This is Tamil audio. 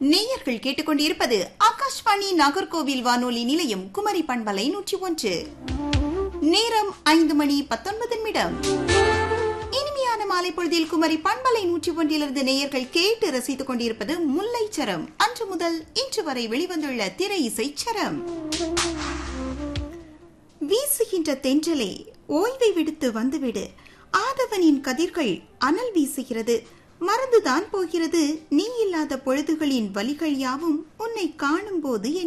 நேயர்கள் கேட்டுக்கொண்டிருப்பது ஆகாஷ்வாணி நாகர்கோவில் வானொலி நிலையம் குமரி பண்பலை நூற்றி ஒன்று நேரம் ஐந்து மணி பத்தொன்பது நிமிடம் இனிமையான மாலை பொழுதில் குமரி பண்பலை நூற்றி ஒன்றிலிருந்து நேயர்கள் கேட்டு ரசித்துக் கொண்டிருப்பது முல்லைச்சரம் அன்று முதல் இன்று வரை வெளிவந்துள்ள திரை இசைச்சரம் வீசுகின்ற தென்றலே ஓய்வை விடுத்து வந்துவிடு ஆதவனின் கதிர்கள் அனல் வீசுகிறது மறந்துதான் போகிறது நீ இல்லாத பொழுதுகளின் வலிகள் யாவும் உன்னை காணும் போது